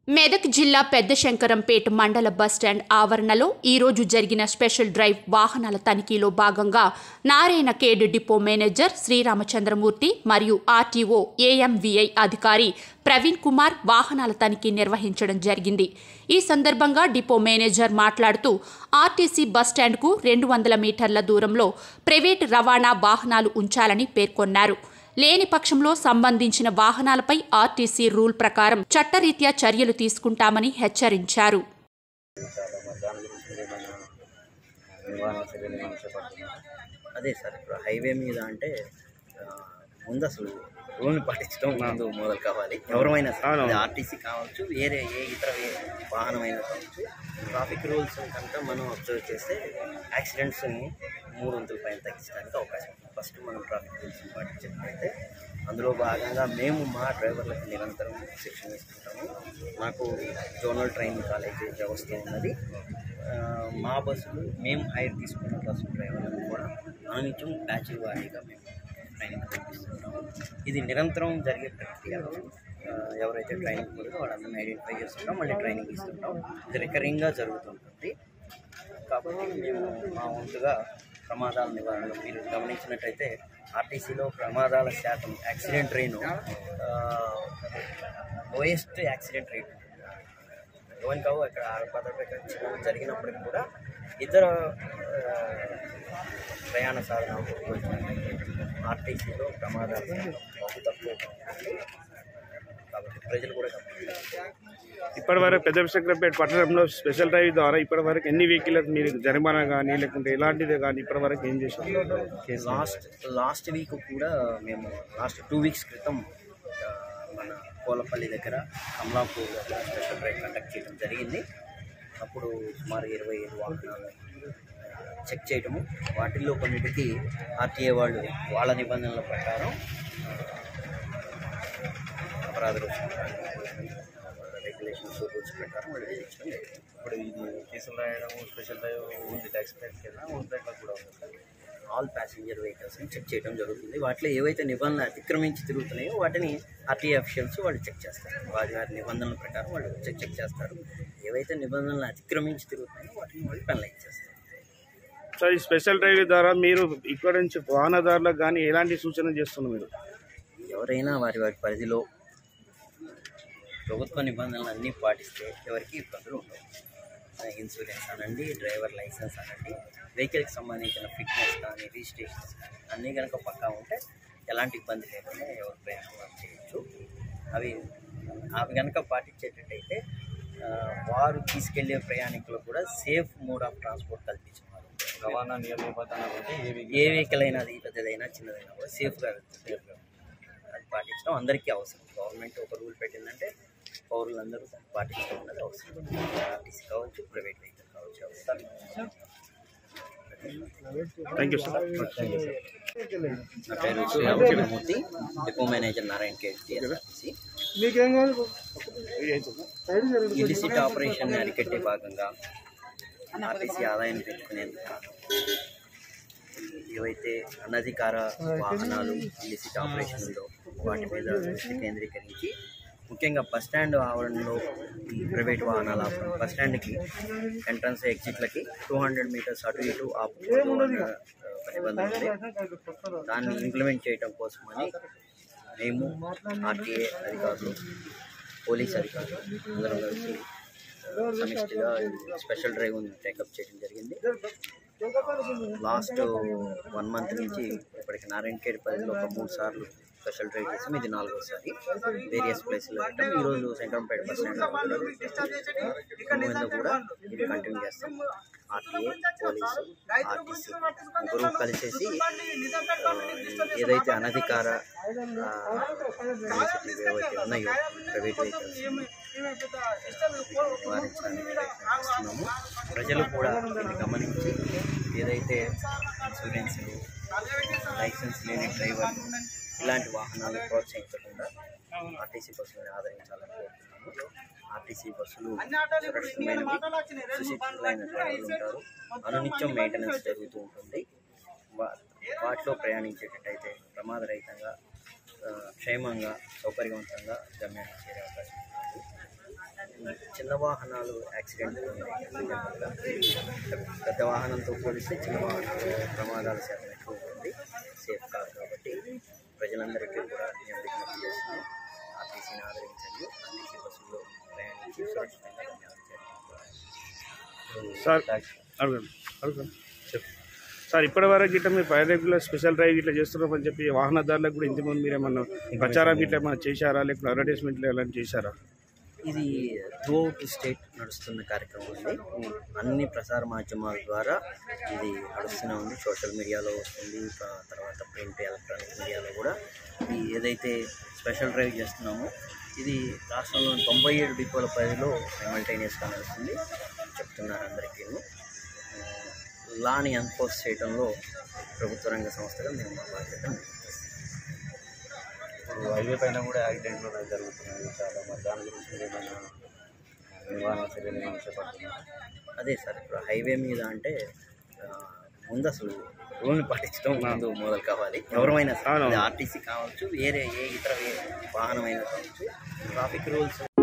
మెదక్ జిల్లా పెద్దశంకరంపేట మండల బస్టాండ్ ఆవరణలో ఈరోజు జరిగిన స్పెషల్ డ్రైవ్ వాహనాల తనిఖీలో భాగంగా Narayankhed depot manager Sriramachandramurthy మరియు ఆర్టీఓ ఏఎంవిఐ అధికారి ప్రవీణ్ కుమార్ వాహనాల తనిఖీ నిర్వహించడం జరిగింది ఈ సందర్భంగా డిపో మేనేజర్ మాట్లాడుతూ ఆర్టీసీ బస్టాండ్కు రెండు వందల మీటర్ల దూరంలో ప్రైవేట్ రవాణా వాహనాలు ఉంచాలని పేర్కొన్నారు లేని పక్షంలో సంబంధించిన వాహనాలపై ఆర్టీసీ రూల్ ప్రకారం చట్టరీత్యా చర్యలు తీసుకుంటామని హెచ్చరించారు చాలా మరి దాని గురించి మీరు ఏమైనా నివారణ చర్యలు ఏమైనా చేపడుతున్నారా అదే సార్ ఇప్పుడు హైవే మీద అంటే ఆ, ముందు అసలు రూల్ని పాటించడం ముందు మొదలు కావాలి ఎవరైనా సరే అది ఆర్టీసీ కావచ్చు వేరే ఏ ఇతర ఏ వాహనమైనా కావచ్చు ట్రాఫిక్ రూల్స్ కనుక మనం అబ్జర్వ్ చేస్తే యాక్సిడెంట్స్ని మూడు వంతుల పైన తగ్గించడానికి అవకాశం ఉంది ఫస్ట్ మనం ట్రాఫిక్ రూల్స్ని పాటించినట్లయితే అందులో భాగంగా మేము మా డ్రైవర్లకు నిరంతరం శిక్షణ ఇస్తుంటాము మాకు జోనల్ ట్రైనింగ్ కాలేజ్ వ్యవస్థ ఉన్నది ఆ, మా బస్సులు మేము హైర్ తీసుకున్న బస్సు డ్రైవర్లకు కూడా అనునిత్యం బ్యాచ్ వారీగా మేము ట్రైనింగ్ కల్పిస్తుంటాము ఇది నిరంతరం జరిగే ప్రక్రియ ఆ, ఎవరైతే ట్రైనింగ్ పోలేదో వాళ్ళందరినీ ఐడెంటిఫై చేస్తుంటాం మళ్ళీ ట్రైనింగ్ ఇస్తుంటాం ఇది రికరింగ్గా జరుగుతుంటుంది కాబట్టి మేము మా వంతుగా ప్రమాదాల నివారణ మీరు గమనించినట్టయితే ఆర్టీసీలో ప్రమాదాల శాతం యాక్సిడెంట్ రేను లోయెస్ట్ యాక్సిడెంట్ రేట్ ఎవరి కావు అక్కడ భద్రపేట జరిగినప్పటికి కూడా ఇతర ఆ, ప్రయాణ సాధనాలు ఆర్టీసీలో ప్రమాదాలు శాతం బహు తక్కువ ఉంటుంది. కాబట్టి ప్రజలు కూడా గమనించాలి ఇప్పటి వరకు పెద్ద సెక్రటరేట్ పట్టణంలో స్పెషల్ డ్రైవ్ ద్వారా ఇప్పటి వరకు ఎన్ని వెహికల్స్ మీరు జరిమానా కానీ లేకుంటే ఎలాంటిది కానీ ఇప్పటి వరకు ఏం చేశారు లాస్ట్ లాస్ట్ వీక్ కూడా మేము లాస్ట్ టూ వీక్స్ క్రితం ఆ, మన కోలపల్లి దగ్గర కమలాపూర్ దగ్గర స్పెషల్ డ్రైవ్ కండక్ట్ చేయడం జరిగింది అప్పుడు సుమారు ఇరవై ఐదు వాహనాలు చెక్ చేయడము వాటిల్లో కొన్నిటికి ఆర్టీఏ వాళ్ళు వాళ్ళ నిబంధనల ప్రకారం ఆ, అపరాధ రుసుము రెగ్యులేషన్స్ రూల్స్ ప్రకారం వాళ్ళు విధించడం జరిగింది ఇప్పుడు ఇది కేసులు రాయడం స్పెషల్ డ్రైవ్ ఉంది ట్యాక్స్ ప్యాక్ కింద ఓన్ ప్యాక్లో కూడా ఉంది సార్ ఆల్ ప్యాసింజర్ వెహికల్స్ని చెక్ చేయడం జరుగుతుంది వాటిలో ఏవైతే నిబంధనలు అతిక్రమించి తిరుగుతున్నాయో వాటిని ఆర్టీఏ అఫిషియల్స్ వాళ్ళు చెక్ చేస్తారు వారి వారి నిబంధనల ప్రకారం వాళ్ళు చెక్ చెక్ చేస్తారు ఏవైతే నిబంధనలు అతిక్రమించి తిరుగుతున్నాయో వాటిని వాళ్ళు పెనలైజ్ చేస్తారు సార్ ఈ స్పెషల్ డ్రైవ్ ద్వారా మీరు ఇక్కడ నుంచి వాహనదారులకు కానీ ఎలాంటి సూచన చేస్తున్నారు మీరు ఎవరైనా వారి వారి పరిధిలో ప్రభుత్వ నిబంధనలు అన్నీ పాటిస్తే ఎవరికి ఇబ్బందులు ఉండవు ఇన్సూరెన్స్ అనండి డ్రైవర్ లైసెన్స్ అనండి వెహికల్కి సంబంధించిన ఫిట్నెస్ కానీ రిజిస్ట్రేషన్స్ కానీ అన్నీ కనుక పక్కా ఉంటే ఎలాంటి ఇబ్బంది లేకుండా ఎవరు ప్రయాణం చేయొచ్చు అవి అవి కనుక పాటించేటట్టయితే ఆ, వారు తీసుకెళ్లే ప్రయాణికులకు కూడా సేఫ్ మోడ్ ఆఫ్ ట్రాన్స్పోర్ట్ కల్పించిన వారు ఉంటారు. రవాణా నియమ నిబంధనలు అంటే ఏవి ఏ వెహికల్ అయినా అది పెద్దదైనా చిన్నదైనా కూడా సేఫ్గా వెళ్తుంది అది పాటించడం అందరికీ అవసరం గవర్నమెంట్ ఒక రూల్ పెట్టిందంటే పౌరులందరూ దాన్ని పాటించడం అన్నది అవసరం ఆర్టీసీ కావచ్చు ప్రైవేట్ వెహికల్ కావచ్చు అవసరం థ్యాంక్ యూ సార్ నా పేరు Sriramachandramurthy depot manager Narayankhed TSRTC illicit operation అరికట్టే భాగంగా ఆర్టీసీ ఆదాయం పెంచుకునేందుకు ఏవైతే అనధికార వాహనాలు ఇలిసిట్ ఆపరేషన్ ఉందో వాటి మీద దృష్టి కేంద్రీకరించి ముఖ్యంగా బస్ స్టాండ్ ఆవరణలో ఈ ప్రైవేట్ వాహనాల ఆపడం బస్ స్టాండ్కి ఎంట్రన్స్ ఎగ్జిట్లకి టూ హండ్రెడ్ మీటర్స్ అటు ఇటు ఆపుకోవడం అన్న, ఒక నిబంధన ఉంది దాన్ని ఇంప్లిమెంట్ చేయడం కోసమని మేము ఆర్టీఏ అధికారులు పోలీస్ అధికారులు అందరం కలిసి ఆ, సమిష్టిగా ఈ స్పెషల్ డ్రైవ్ టేకప్ చేయడం జరిగింది లాస్ట్ వన్ మంత్ నుంచి ఇప్పటికి నారాయణఖేడ్ పరిధిలో ఒక మూడు సార్లు స్పెషల్ డ్రైవ్ చేసాం ఇది నాలుగోసారి వేరియస్ ప్లేస్లో పెట్టాం ఈరోజు శంకరంపేట బస్ స్టాండ్ ఇక మీద కూడా ఇది కంటిన్యూ చేస్తాం ఆర్టీఏ పోలీసు ఆర్టీసీ ముగ్గురు కలిసేసి ఆ, ఏదైతే అనధికార కెపాసిటీ ఏవైతే ఉన్నాయో ప్రైవేట్ వెహికల్స్ నివారించడానికి ప్రయత్నం చేస్తున్నాము ప్రజలు కూడా దీన్ని గమనించి ఏదైతే ఇన్సూరెన్స్లు లైసెన్స్ లేని డ్రైవర్లు ఇలాంటి వాహనాలు ప్రోత్సహించకుండా ఆర్టీసీ బస్సులను ఆదరించాలని కోరుతున్నాము ఆర్టీసీ బస్సులు సురక్షితమైనవి సుశిక్షితులైన డ్రైవర్లు ఉంటారు అనునిత్యం మెయింటెనెన్స్ జరుగుతూ ఉంటుంది వా- వాటిలో ప్రయాణించేటట్టయితే ప్రమాదరహితంగా ఆ, క్షేమంగా సౌకర్యవంతంగా గమ్యాన్ని చేరే అవకాశం ఉంటుంది చిన్న వాహనాలు యాక్సిడెంట్ పెద్ద వాహనంతో పోలిస్తే చిన్న వాహనాలు ప్రమాదాల శాతం ఎక్కువ ఉంటుంది సేఫ్ కాదు కాబట్టి ప్రజలందరికీ కూడా నేను విజ్ఞప్తి చేస్తున్నాను ఆర్టీసీని ఆదరించండి ఆర్టీసీ బస్సుల్లో ప్రయాణించి సురక్షితంగా ప్రయాణించండి సార్ అడగండి అడగండి సార్ ఇప్పటి వరకు ఇట్లా మీరు ఫైర్ రెగ్యులర్ స్పెషల్ డ్రైవ్ ఇట్లా చేస్తున్నామని చెప్పి వాహనదారులకు కూడా ఇంతకుముందు మీరు ఏమన్నా ప్రచారం ఇట్లా ఏమన్నా చేశారా లేకపోతే అడ్వర్టైజ్మెంట్లు ఎలాంటి చేశారా ఇది త్రూ అవుట్ స్టేట్ నడుస్తున్న కార్యక్రమం అండి అన్ని ప్రసార మాధ్యమాల ద్వారా ఇది నడుస్తూనే ఉంది సోషల్ మీడియాలో వస్తుంది త- తర్వాత ప్రింట్ ఎలక్ట్రానిక్ మీడియాలో కూడా ఇది ఏదైతే స్పెషల్ డ్రైవ్ చేస్తున్నామో ఇది రాష్ట్రంలోని తొంభై ఏడు డిపోల పరిధిలో సైమల్టైనియస్గా నడుస్తుంది చెప్తున్నారు అందరికీ లాని ఎన్ఫోర్స్ చేయడంలో ప్రభుత్వ రంగ సంస్థగా మేము మా బాధ్యత ఇప్పుడు హైవే పైన కూడా యాక్సిడెంట్లు అనేవి జరుగుతున్నాయి చాలా మరి దాని గురించి మీరు ఏమైనా నివారణ చర్యలు ఏమైనా చేపడుతున్నారా అదే సార్ ఇప్పుడు హైవే మీద అంటే ఆ, ముందు అసలు రూల్ని పాటించడం ముందు మొదలు కావాలి ఎవరైనా సరే అవునవును. అది ఆర్టీసీ కావచ్చు వేరే ఏ ఇతర వే- వాహనమైనా కావచ్చు ట్రాఫిక్ రూల్స్